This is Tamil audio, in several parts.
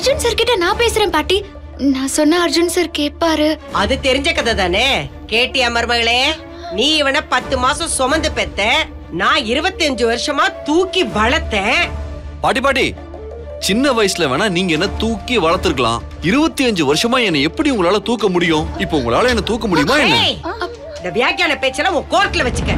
அர்ஜுன் சார் கிட்ட நான் பேசுறேன் பாட்டி நான் சொன்ன அர்ஜுன் சார் கேட்பாரு அது தெரிஞ்ச கதை தானே கேட்டியா மருமகளே நீ இவனை பத்து மாசம் சுமந்து பெத்த நான் இருபத்தஞ்சு வருஷமா தூக்கி வளர்த்தேன் பாட்டி பாட்டி சின்ன வயசுல வேணா நீங்க என்ன தூக்கி வளர்த்துருக்கலாம் இருபத்தி அஞ்சு வருஷமா என்னை எப்படி உங்களால தூக்க முடியும் இப்போ உங்களால என்ன தூக்க முடியுமா என்ன ஏய், இந்த வியாக்கியான பேச்செல்லாம் உன் கோர்ட்ல வச்சுக்க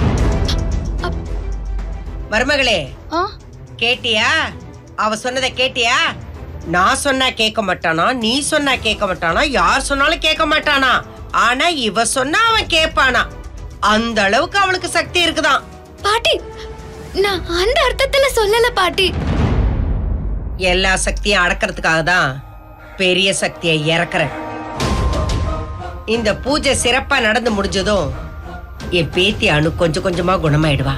மருமகளே ஆ? கேட்டியா அவ சொன்னதை கேட்டியா நான் சொன்னா கேட்க மாட்டானா நீ சொன்னா கேட்க மாட்டானா யார் சொன்னாலும் கேட்க மாட்டானா ஆனா இவ சொன்னா அவன் கேட்பானா அந்த அளவுக்கு அவளுக்கு சக்தி இருக்குதான் பாட்டி நான் அந்த அர்த்தத்துல சொல்லல பாட்டி எல்லா சக்தியும் அடக்கிறதுக்காக தான் பெரிய சக்தியை இறக்குறேன் இந்த பூஜை சிறப்பா நடந்து முடிஞ்சதும் என் பேத்தி அணு கொஞ்சம் கொஞ்சமா குணமாயிடுவா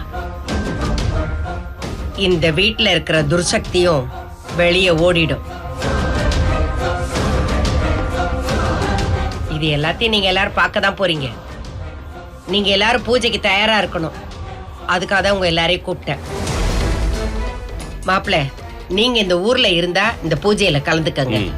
இந்த வீட்ல இருக்கிற துர்சக்தியும் வெளியே ஓடிடும் இது எல்லாத்தையும் நீங்க எல்லாரும் பார்க்க தான் போறீங்க நீங்க எல்லாரும் பூஜைக்கு தயாரா இருக்கணும் அதுக்காக தான் உங்க எல்லாரையும் கூப்பிட்டேன் மாப்பிள்ள நீங்க இந்த ஊர்ல இருந்தா இந்த பூஜையில கலந்துக்கங்க ம்.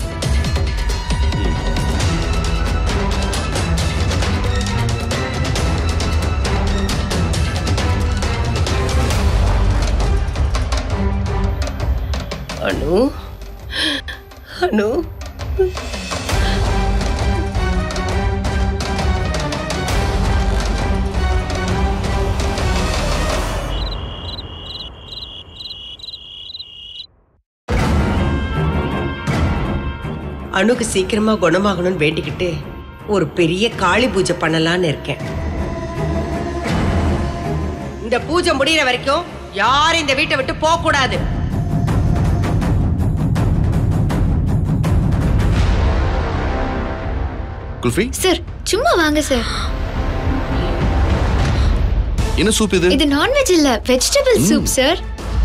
அனு அனு அணுக்கு சீக்கிரமா குணமாகணும்னு வேண்டிக்கிட்டு ஒரு பெரிய காளி பூஜை பண்ணலாம்னு இருக்கேன் இந்த பூஜை முடியிற வரைக்கும் யாரும் இந்த வீட்டை விட்டு போக கூடாது குல்ஃபி சார் சும்மா வாங்க சார் என்ன சூப் இது இது நான்வெஜ் இல்ல வெஜிடபிள் சூப் சார்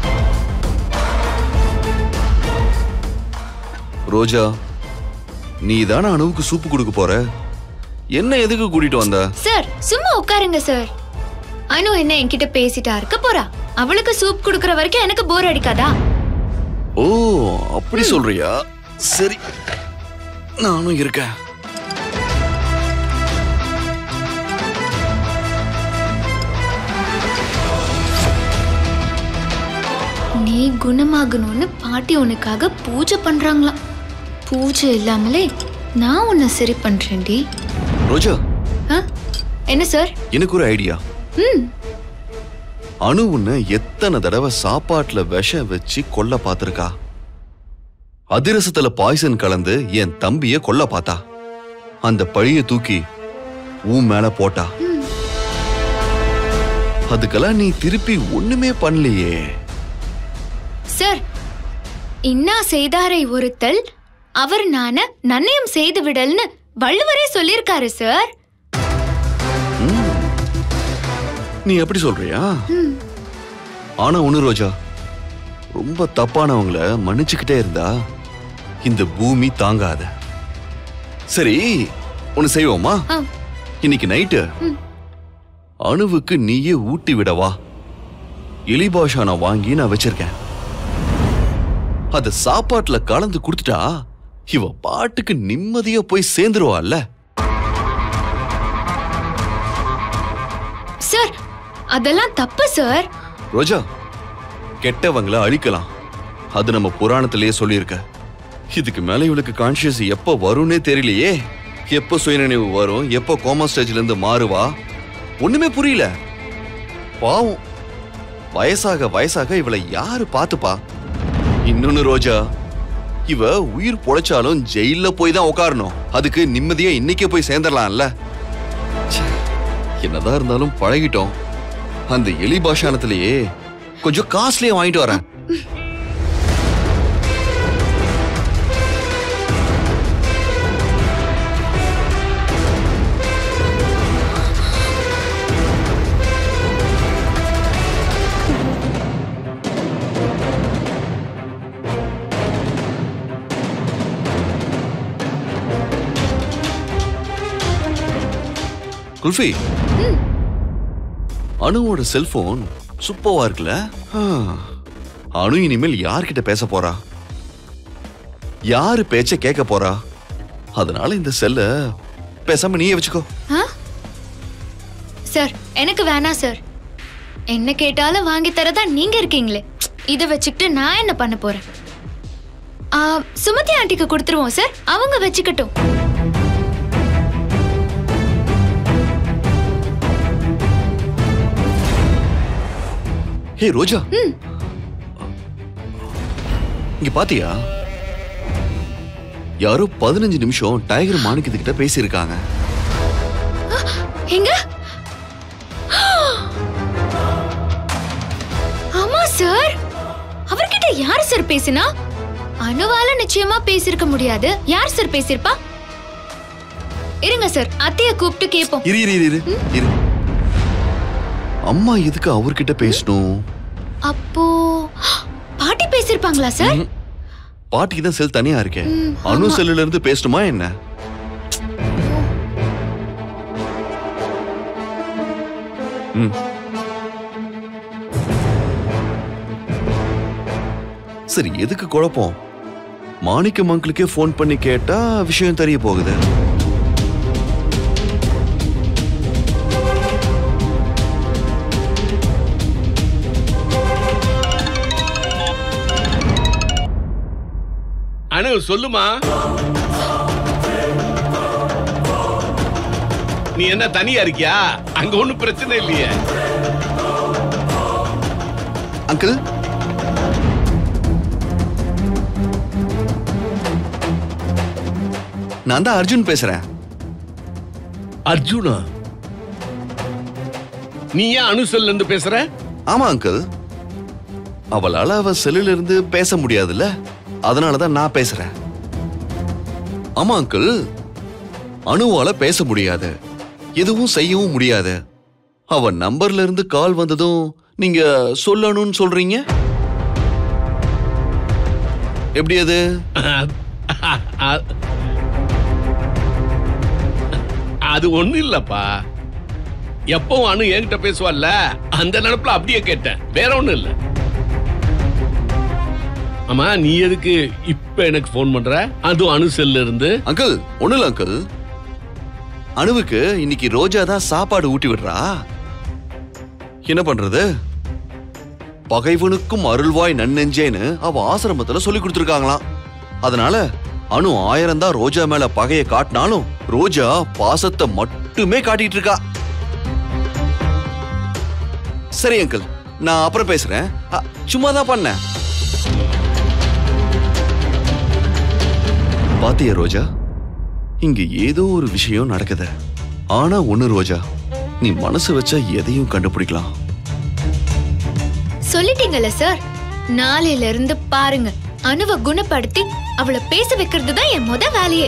ரோஜா நீ தானே அணுவுக்கு சூப்பு கொடுக்க போற என்ன எதுக்கு கூட்டிட்டு வந்த சார் சும்மா உட்காருங்க சார் அனு என்ன என்கிட்ட பேசிட்டா இருக்க போறா அவளுக்கு சூப் குடுக்கற வரைக்கும் எனக்கு போர் அடிக்காதா ஓ அப்படி சொல்றியா சரி நானும் இருக்கேன் நீ குணமாகணும்னு பாட்டி உனக்காக பூஜை பண்றாங்களாம் பூஜை இல்லாமலே நான் உன்னை சரி பண்றேன்டி ரோஜா ஆ? என்ன சார் எனக்கு ஒரு ஐடியா ம் அணு உன்னை எத்தனை தடவை சாப்பாட்டுல விஷம் வச்சு கொல்ல பார்த்திருக்கா அதிரசத்துல பாய்சன் கலந்து என் தம்பிய கொல்ல பார்த்தா அந்த பழிய தூக்கி உன் மேல போட்டா அதுக்கெல்லாம் நீ திருப்பி ஒண்ணுமே பண்ணலையே சார் இன்னா செய்தாரை ஒருத்தல் அவர் நான நன்னயம் செய்து விடல்னு வள்ளுவரே சொல்லியிருக்காரு சார் நீ எப்படி சொல்றியா ஆனா ஒண்ணு ரோஜா ரொம்ப தப்பானவங்கள மன்னிச்சுக்கிட்டே இருந்தா இந்த பூமி தாங்காத சரி ஒண்ணு செய்வோமா ஆ, இன்னைக்கு நைட்டு அணுவுக்கு நீயே ஊட்டி விடவா எலிபாஷா நான் வாங்கி நான் வச்சிருக்கேன் அத சாப்பாட்டுல கலந்து கொடுத்துட்டா இவ பாட்டுக்கு நிம்மதியா போய் சேர்ந்துருவாள்ல சார் அதெல்லாம் தப்பு சார் ரோஜா கெட்டவங்கள அழிக்கலாம் அது நம்ம புராணத்திலேயே சொல்லியிருக்க இதுக்கு மேல இவளுக்கு கான்சியஸ் எப்ப வரும்னே தெரியலையே எப்ப சுயநினைவு வரும் எப்ப கோமா ஸ்டேஜ்ல இருந்து மாறுவா ஒண்ணுமே புரியல பாவம் வயசாக வயசாக இவளை யாரு பாத்துப்பா இன்னொன்னு ரோஜா இவ உயிர் பொழைச்சாலும் ஜெயில்ல போய் தான் உட்காரணும் அதுக்கு நிம்மதியா இன்னைக்கே போய் சேர்ந்துடலாம்ல ச்சே, என்னதான் இருந்தாலும் பழகிட்டோம் அந்த எலி பாஷானத்திலேயே கொஞ்சம் காஸ்ட்லியா வாங்கிட்டு வரேன் குல்ஃபி அணுவோட செல்போன் சூப்பர்வா இருக்குல்ல ஆ, அணு இனிமேல் யார்கிட்ட பேச போறா யாரு பேச்ச கேட்க போறா அதனால இந்த செல்ல பேசாம நீயே வச்சுக்கோ ஆ சார் எனக்கு வேணாம் சார் என்ன கேட்டாலும் வாங்கி தரதா நீங்க இருக்கீங்களே இதை வச்சுக்கிட்டு நான் என்ன பண்ண போறேன் ஆ, சுமதி ஆண்டிக்கு கொடுத்துருவோம் சார் அவங்க வச்சுக்கட்டும் ஹே ரோஜா இங்க பாத்தியா யாரோ பதினஞ்சு நிமிஷம் டைகர் மாணிக்கத்துக்கிட்ட பேசியிருக்காங்க எங்க ஆமா சார் அவர்கிட்ட யார் சார் பேசினா அணுவால நிச்சயமா பேசியிருக்க முடியாது யார் சார் பேசியிருப்பா இருங்க சார் அத்தைய கூப்பிட்டு கேட்போம் இரு இரு இரு இரு இரு அம்மா எதுக்கு அவர்கிட்ட பேசணும் அப்போ பாட்டி பேசியிருப்பாங்களா சார் ம்ஹும். பாட்டிக்கு தான் செல் தனியா இருக்கேன் ம், அணு ஆமா. செல்லுல இருந்து பேசணுமா என்ன ம். சரி எதுக்கு குழப்பம் மாணிக்கம் அங்கிளுக்கே ஃபோன் பண்ணி கேட்டா விஷயம் தெரிய போகுது அனு சொல்லுமா நீ என்ன தனியா இருக்கியா அங்க ஒண்ணும் பிரச்சனை இல்லையே அங்கிள் நான் தான் அர்ஜுன் பேசுறேன் அர்ஜுனா நீ ஏன் அனுசல்ல இருந்து பேசுற ஆமா அங்கிள் அவளால அவ செல்லுல இருந்து பேச முடியாதுல்ல அதனாலதான் நான் பேசுறேன் ஆமா அங்கிள் அணுவால பேச முடியாது எதுவும் செய்யவும் முடியாது அவ நம்பர்ல இருந்து கால் வந்ததும் நீங்க சொல்லணும்னு சொல்றீங்க எப்படி அது அ- அது ஒண்ணு இல்லப்பா எப்பவும் அனு என்கிட்ட பேசுவாள்ல அந்த நினைப்புல அப்படியே கேட்டேன் வேற ஒண்ணும் இல்ல ஆமா நீ எதுக்கு இப்ப எனக்கு ஃபோன் பண்ற அதுவும் அனு செல்ல இருந்து அங்கிள் ஒண்ணு இல்ல அங்கிள் அணுவுக்கு இன்னைக்கு ரோஜா தான் சாப்பாடு ஊட்டி விடுறா என்ன பண்றது பகைவனுக்கும் அருள்வாய் நன்னெஞ்சேன்னு அவ ஆசிரமத்துல சொல்லி கொடுத்துருக்காங்களாம் அதனால அணு ஆயிரம் தான் ரோஜா மேல பகைய காட்டினாலும் ரோஜா பாசத்தை மட்டுமே காட்டிட்டு இருக்கா சரி அங்கிள் நான் அப்புறம் பேசுறேன் அ, சும்மா தான் பண்ணேன் பாத்தியா ரோஜா இங்க ஏதோ ஒரு விஷயம் நடக்குது ஆனா ஒண்ணு ரோஜா நீ மனசு வச்சா எதையும் கண்டுபிடிக்கலாம் சொல்லிட்டீங்கல்ல சார் நாளையில இருந்து பாருங்க அணுவை குணப்படுத்தி அவளை பேச வைக்கிறது தான் என் முத வேலையே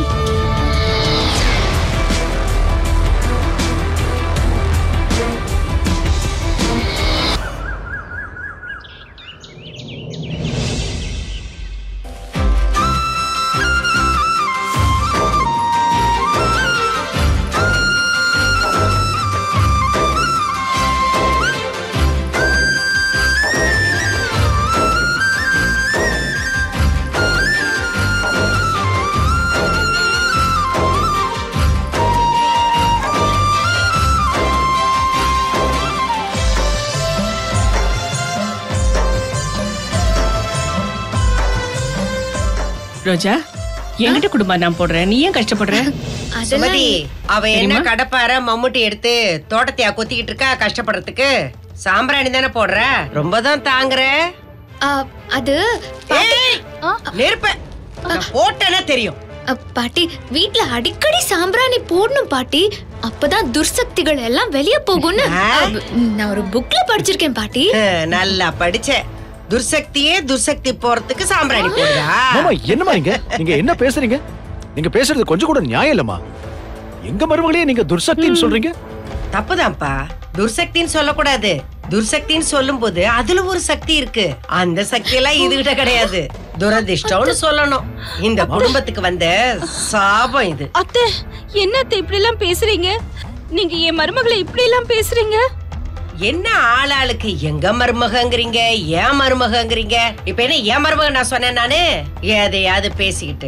ரோஜா என்கிட்ட குடும்பம் நான் போடுறேன் நீ ஏன் கஷ்டப்படுற அதெல்லாம் சுமதி அவ என்ன தெரியுமா? கடப்பார மம்முட்டி எடுத்து தோட்டத்தையா கொத்திக்கிட்டு இருக்கா கஷ்டப்படுறதுக்கு சாம்பிராணி தானே போடுற ரொம்ப தான் தாங்குற ஆ, அது ஏய், நெருப்ப நான் போட்டேன்னா தெரியும் அ, பாட்டி வீட்ல அடிக்கடி சாம்பிராணி போடணும் பாட்டி அப்பதான் துர்சக்திகள் எல்லாம் வெளிய போகும்னு ஆ? அ, நான் ஒரு புக்ல படிச்சிருக்கேன் பாட்டி அஹ், நல்லா படிச்ச துர்சக்தியே துர்சக்தி போறதுக்கு சாம்பிராணி போடுதா மாமா என்னம்மா நீங்க நீங்க என்ன பேசுறீங்க நீங்க பேசுறது கொஞ்சம் கூட நியாயம் இல்லம்மா எங்க மருமகளே நீங்க துர்சக்தின்னு சொல்றீங்க தப்புதான்ப்பா துர்சக்தின்னு சொல்லக்கூடாது துர்சக்தின்னு சொல்லும்போது அதுல ஒரு சக்தி இருக்கு அந்த சக்தி எல்லாம் இதுகிட்ட கிடையாது துரதிர்ஷ்டம்னு சொல்லணும் இந்த குடும்பத்துக்கு வந்த சாபம் இது அத்தை என்ன அத்தை இப்படி எல்லாம் பேசுறீங்க நீங்க என் மருமகளை இப்படி எல்லாம் பேசுறீங்க என்ன ஆளாளுக்கு எங்க மருமகங்கிறீங்க ஏன் மருமகங்கிறீங்க இப்ப என்ன ஏன் மருமக நான் சொன்னேன் நானு எதையாவது பேசிக்கிட்டு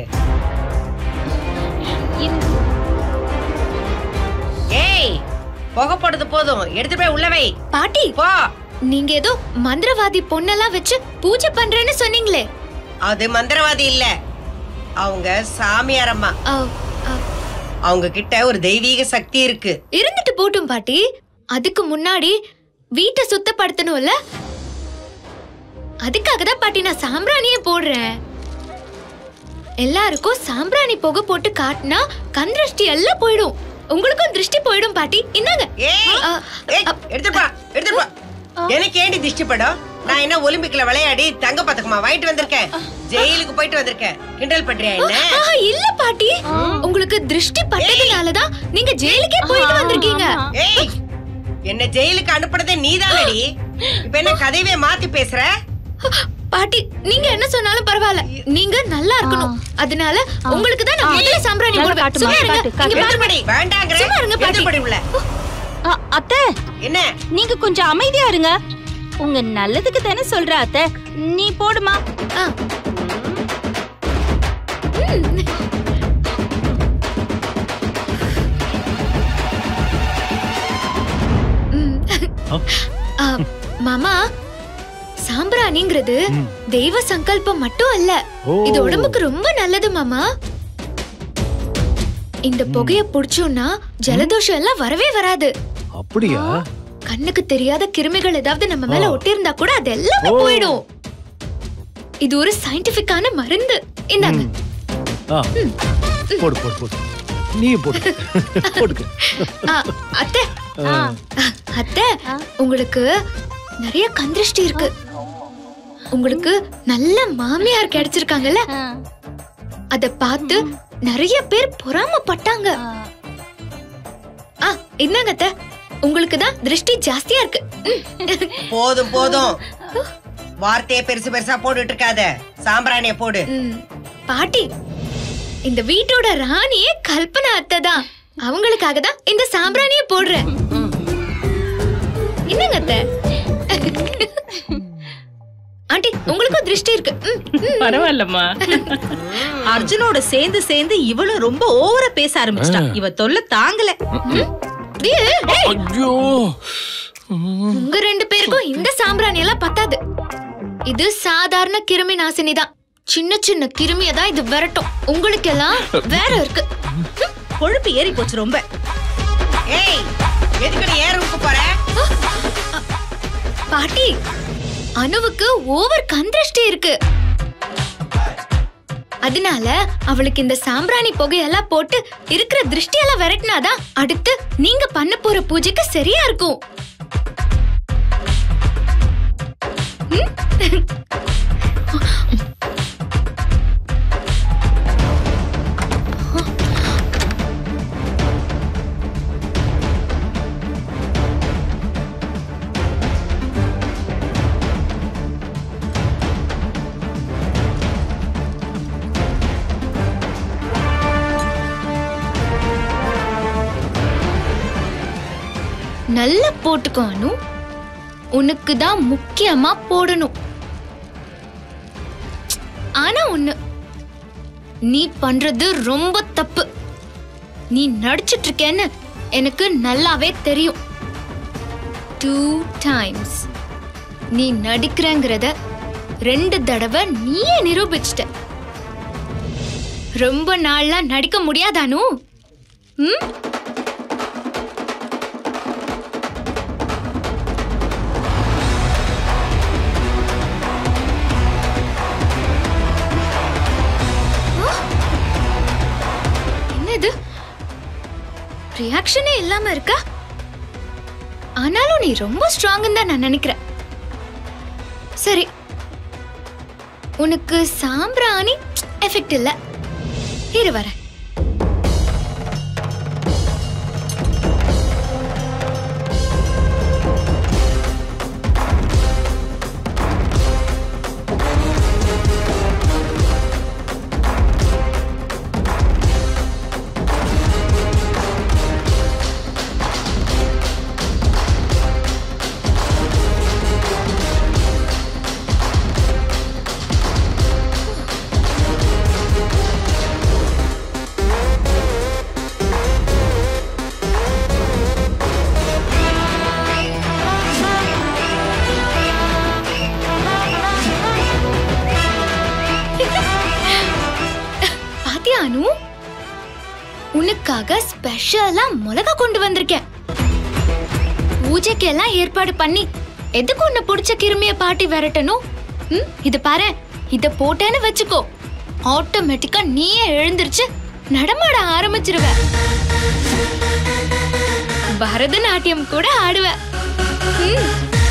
ஏய் புகை போடுறது போதும் எடுத்து போய் உள்ள வை பாட்டி போ நீங்க ஏதோ மந்திரவாதி பொண்ணெல்லாம் வச்சு பூஜை பண்றேன்னு சொன்னீங்களே அது மந்திரவாதி இல்ல அவங்க சாமியார் அம்மா ஆ, ஆ, அவங்க கிட்ட ஒரு தெய்வீக சக்தி இருக்கு இருந்துட்டு போட்டும் பாட்டி அதுக்கு முன்னாடி வீட்டை சுத்தப்படுத்தணும்ல அதுக்காக தான் பாட்டி நான் சாம்பிராணியே போடுறேன் எல்லாருக்கும் சாம்பிராணி புகை போட்டு காட்டினா கண் திருஷ்டி எல்லாம் போயிடும் உங்களுக்கும் திருஷ்டி போயிடும் பாட்டி இந்தாங்க ஏய் ஆ, ஏய், எடுத்துட்டு போ எடுத்துட்டு போ எனக்கு ஏண்டி திஷ்டி படம் நான் என்ன ஒலிம்பிக்ல விளையாடி தங்க பதக்கமா வாங்கிட்டு வந்திருக்கேன் ஜெயிலுக்கு போயிட்டு வந்திருக்கேன் கிண்டல் பண்றியா என்ன ஆ, இல்ல பாட்டி உங்களுக்கு திருஷ்டி பட்டதுனாலதான் நீங்க ஜெயிலுக்கே போயிட்டு வந்திருக்கீங்க ஏய் என்ன ஜெயிலுக்கு அனுப்புனதே நீதானடி இப்ப என்ன கதையவே மாத்தி பேசுற பாட்டி நீங்க என்ன சொன்னாலும் பரவாயில்ல நீங்க நல்லா இருக்கணும் அதனால உங்களுக்கு தான் நான் முதல்ல சாம்பிராணி நல்லா போடுவேன் காட்டுமா, சும்மா இருங்க. காட்டு, காட்டு. இங்க பாருங்க. எடுத்துப்படி வேண்டாங்கிற சும்மா இருங்க, பாட்டி. எடுத்துப்படி உள்ள அ, அத்தை என்ன நீங்க கொஞ்சம் அமைதியா இருங்க உங்க நல்லதுக்கு தானே சொல்ற அத்தை நீ போடுமா ஆ. ம். ம். ஆ, மாமா சாம்பிராணிங்கிறது தெய்வ சங்கல்பம் மட்டும் அல்ல ஓ. இது உடம்புக்கு ரொம்ப நல்லது மாமா இந்த புகைய புடிச்சோம்னா ஜலதோஷம் எல்லாம் வரவே வராது அப்படியா கண்ணுக்கு தெரியாத கிருமிகள் ஏதாவது நம்ம மேல ஆ. ஒட்டியிருந்தா கூட அது எல்லாமே ஓ. போயிடும் இது ஒரு சயின்டிபிக்கான மருந்து இந்தாங்க ம். ஆ. போடு போடு போடு நீ போடு போடுக்கு ஆ, அத்தை ஆ. அத்தை உங்களுக்கு நிறைய கந்திருஷ்டி இருக்கு உங்களுக்கு நல்ல மாமியார் கிடைச்சிருக்காங்கல்ல அத பார்த்து நிறைய பேர் பொறாமப்பட்டாங்க ஆ இந்தாங்க அத்தை உங்களுக்கு தான் திருஷ்டி ஜாஸ்தியா இருக்கு ம். போதும் போதும் வார்த்தைய பெருசு பெருசா போட்டுட்டு இருக்காத சாம்பிராணிய போடு ம், பாட்டி இந்த வீட்டோட ராணியே கல்பனா அத்தை தான் அவங்களுக்காக தான் இந்த சாம்பிராணிய போடுறேன் என்னங்க அத்தை ஆண்டி உங்களுக்கும் திருஷ்டி இருக்கு ம், ம். பரவாயில்லம்மா அர்ஜுனோட சேர்ந்து சேர்ந்து இவளும் ரொம்ப ஓவரா பேச ஆரம்பிச்சிட்டா இவ தொல்லை தாங்கல ஏய், ஏய், ஐயோ உங்க ரெண்டு பேருக்கும் இந்த சாம்பிராணி எல்லாம் பத்தாது இது சாதாரண கிருமி நாசினி தான் சின்ன சின்ன கிருமியை தான் இது விரட்டும் உங்களுக்கு எல்லாம் வேற இருக்கு கொழுப்பு ஏறி போச்சு ரொம்ப ஏய் எதுக்கு ஏன் ரூமுக்கு போற பாட்டி அனுவுக்கு ஓவர் கந்திருஷ்டி இருக்கு அதனால அவளுக்கு இந்த சாம்பிராணி புகையெல்லாம் போட்டு இருக்கிற திருஷ்டியெல்லாம் விரட்டினாதான் அடுத்து நீங்க பண்ண போற பூஜைக்கு சரியா இருக்கும் ம்? நல்லா போட்டுக்கோ அனு உனக்கு தான் முக்கியமா போடணும் ஆனா ஒண்ணு நீ பண்றது ரொம்ப தப்பு நீ நடிச்சிட்டு இருக்கேன்னு எனக்கு நல்லாவே தெரியும் டூ டைம்ஸ் நீ நடிக்கிறங்கிறத ரெண்டு தடவை நீயே நிரூபிச்சிட்ட ரொம்ப நாள்லாம் நடிக்க முடியாதானு ம் என்னது ரியாக்ஷனே இல்லாம இருக்கா ஆனாலும் நீ ரொம்ப ஸ்ட்ராங் தான் நான் நினைக்கிறேன் சரி உனக்கு சாம்பிராணி எஃபெக்ட் இல்ல இரு வரேன் உனக்காக ஸ்பெஷலா மிளகா கொண்டு வந்திருக்கேன் பூஜைக்கு எல்லாம் ஏற்பாடு பண்ணி எதுக்கு உன்னை பிடிச்ச கிருமிய பாட்டி விரட்டணும் ம் இது பாரு இத போட்டேன்னு வச்சுக்கோ ஆட்டோமேட்டிக்கா நீயே எழுந்திருச்சு நடமாட ஆரம்பிச்சிருவ பரதநாட்டியம் கூட ஆடுவ ம்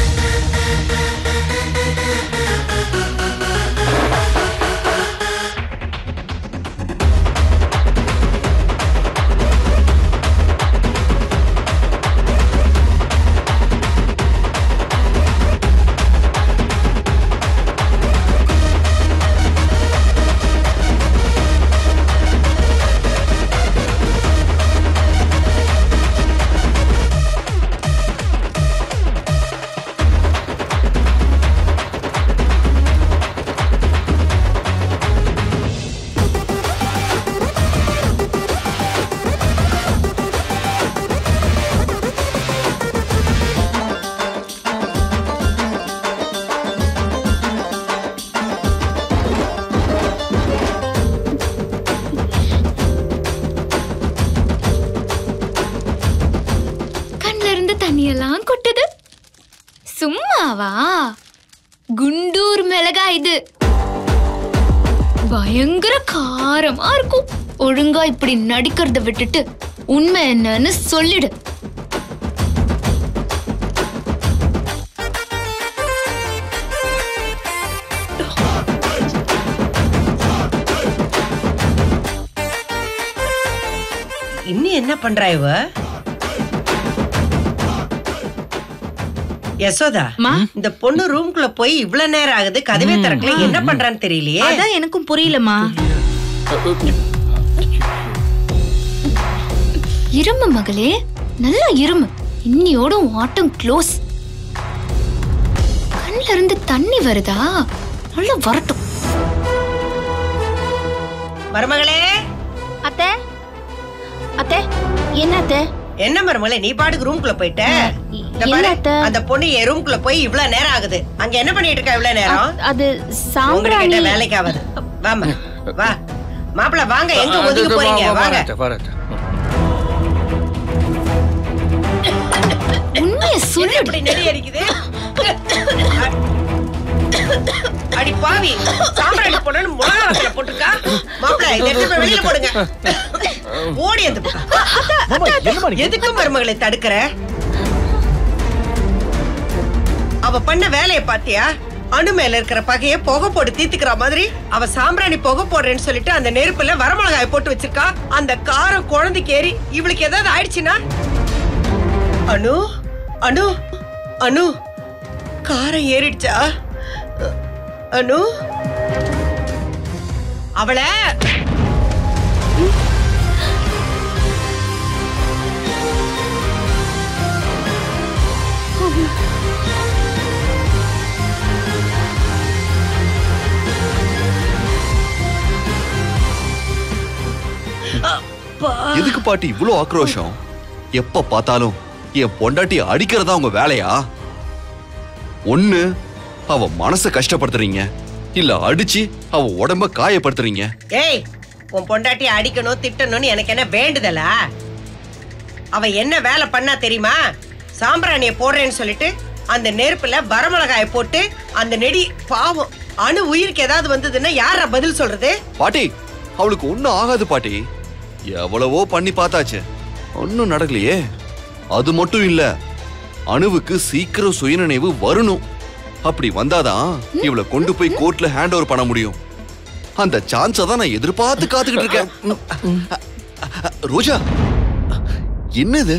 கண்ல இருந்து தண்ணியெல்லாம் கொட்டுது சும்மாவா குண்டூர் மிளகா இது பயங்கர காரமா இருக்கும் ஒழுங்கா இப்படி நடிக்கிறத விட்டுட்டு உண்மை என்னன்னு சொல்லிடு இன்னும் என்ன பண்றா இவ யசோதா மா இந்த பொண்ணு ரூம்குள்ள போய் இவ்வளவு நேரம் ஆகுது கதவே திறக்கல என்ன பண்றான்னு தெரியலையே அதான் எனக்கும் புரியலமா இருமு மகளே நல்லா இருமு இன்னியோட உன் ஆட்டம் க்ளோஸ் கண்ல இருந்து தண்ணி வருதா நல்லா வரட்டும் மருமகளே அத்தை அத்தை என்ன அத்தை என்ன மருமகளே நீ பாட்டுக்கு ரூம்குள்ள போயிட்ட இந்த இல்ல பாரு, அத்தை. அந்த பொண்ணு என் ரூம்குள்ள போய் இவ்வளவு நேரம் ஆகுது அங்க என்ன பண்ணிட்டு இருக்கா இவ்வளவு நேரம் அது உங்ககிட்ட சாம்பிராணி வேலைக்கு ஆகாது வாமா வா மாப்பிள வாங்க எங்க ஒதுங்க போறீங்க வாங்க உண்மைய என்ன சொல்லு இப்படி நெடி அடிக்குது அடி பாவி சாம்பிராணி போடணும் மிளகா வத்தல போட்டுருக்கா மாப்பிள இதை எடுத்து போய் வெளியில போடுங்க ஓடி அந்த பக்கம். மாமா என்னமா நீங்க எதுக்கு மருமகளை தடுக்கிற அவ பண்ண வேலைய பாத்தியா அணு மேல இருக்கிற பகைய புகை போட்டு தீத்துக்கிற மாதிரி அவ சாம்பிராணி புகை போடுறேன்னு சொல்லிட்டு அந்த நெருப்புல வரமிளகாய போட்டு வச்சிருக்கா அந்த காரம் குழந்தைக்கு ஏறி இவளுக்கு ஏதாவது ஆயிடுச்சுன்னா அனு அனு அனு காரம் ஏறிடுச்சா அனு அவளை எதுக்கு பாட்டி இவ்ளோ ஆக்ரோஷம் எப்ப பார்த்தாலும் என் பொண்டாட்டி அடிக்கிறதா உங்க வேலையா ஒண்ணு அவ மனச கஷ்டப்படுத்துறீங்க இல்ல அடிச்சு அவ உடம்ப காயப்படுத்துறீங்க ஏய் உன் பொண்டாட்டி அடிக்கணும் திட்டணும்னு எனக்கு என்ன வேண்டுதலா அவ என்ன வேலை பண்ணா தெரியுமா சாம்பிராணிய போடுறேன்னு சொல்லிட்டு அந்த நெருப்புல வரமிளகாய போட்டு அந்த நெடி பாவம் அணு உயிருக்கு ஏதாவது வந்ததுன்னா யாரா பதில் சொல்றது பாட்டி அவளுக்கு ஒண்ணும் ஆகாது பாட்டி எவ்வளவோ பண்ணி பார்த்தாச்சு ஒன்னும் நடக்கலையே அது மட்டும் இல்ல அணுவுக்கு சீக்கிரம் சுயநினைவு வரணும் அப்படி வந்தாதான் இவளை கொண்டு போய் கோர்ட்ல ஹேண்ட் ஓவர் பண்ண முடியும் அந்த சான்ஸை தான் நான் எதிர்பார்த்து காத்துக்கிட்டு இருக்கேன் ரோஜா என்னது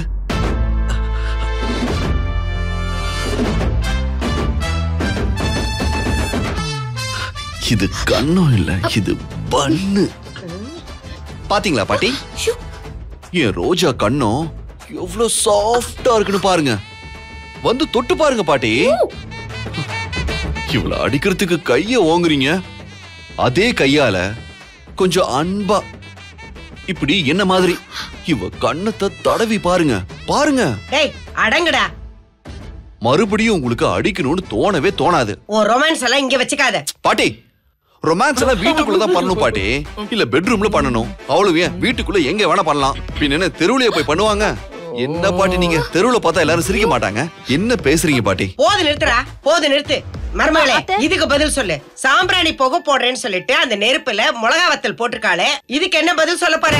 இது கண்ணம் இல்ல இது பண்ணு பாத்தீங்களா பாட்டி என் ரோஜா கண்ணம் எவ்வளவு சாஃப்டா இருக்குன்னு பாருங்க வந்து தொட்டு பாருங்க பாட்டி இவ்வளவு அடிக்கிறதுக்கு கைய ஓங்குறீங்க அதே கையால கொஞ்சம் அன்பா இப்படி என்ன மாதிரி இவ கண்ணத்தை தடவி பாருங்க பாருங்க டேய் அடங்குடா மறுபடியும் உங்களுக்கு அடிக்கணும்னு தோணவே தோணாது உன் ரொமான்ஸ் எல்லாம் இங்க வச்சுக்காத பாட்டி ரொமான்ஸ் எல்லாம் வீட்டுக்குள்ள தான் பண்ணணும் பாட்டி இல்ல பெட்ரூம்ல பண்ணணும் அவ்வளவு ஏன் வீட்டுக்குள்ள எங்க வேணா பண்ணலாம் பின்ன என்ன தெருவுலயே போய் பண்ணுவாங்க என்ன பாட்டி நீங்க தெருவுல பார்த்தா எல்லாரும் சிரிக்க மாட்டாங்க என்ன பேசுறீங்க பாட்டி போது நிறுத்துடா போது நிறுத்து மருமகளே இதுக்கு பதில் சொல்லு சாம்பிராணி புகை போடுறேன்னு சொல்லிட்டு அந்த நெருப்புல மிளகா வத்தல் போட்டிருக்காளே இதுக்கு என்ன பதில் சொல்ல போற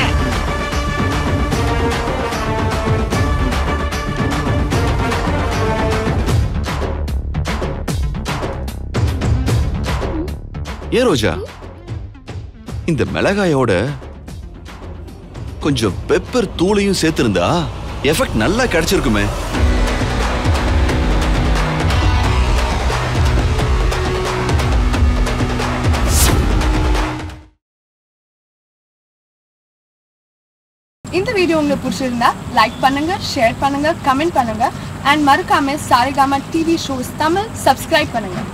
ஏ ரோஜா இந்த மிளகாயோட கொஞ்சம் பெப்பர் தூளையும் சேர்த்திருந்தா எஃபெக்ட் நல்லா கிடைச்சிருக்குமே இந்த வீடியோ உங்களுக்கு பிடிச்சிருந்தா லைக் பண்ணுங்க ஷேர் பண்ணுங்க கமெண்ட் பண்ணுங்க அண்ட் மறக்காம Saregama TV shows Tamil subscribe பண்ணுங்க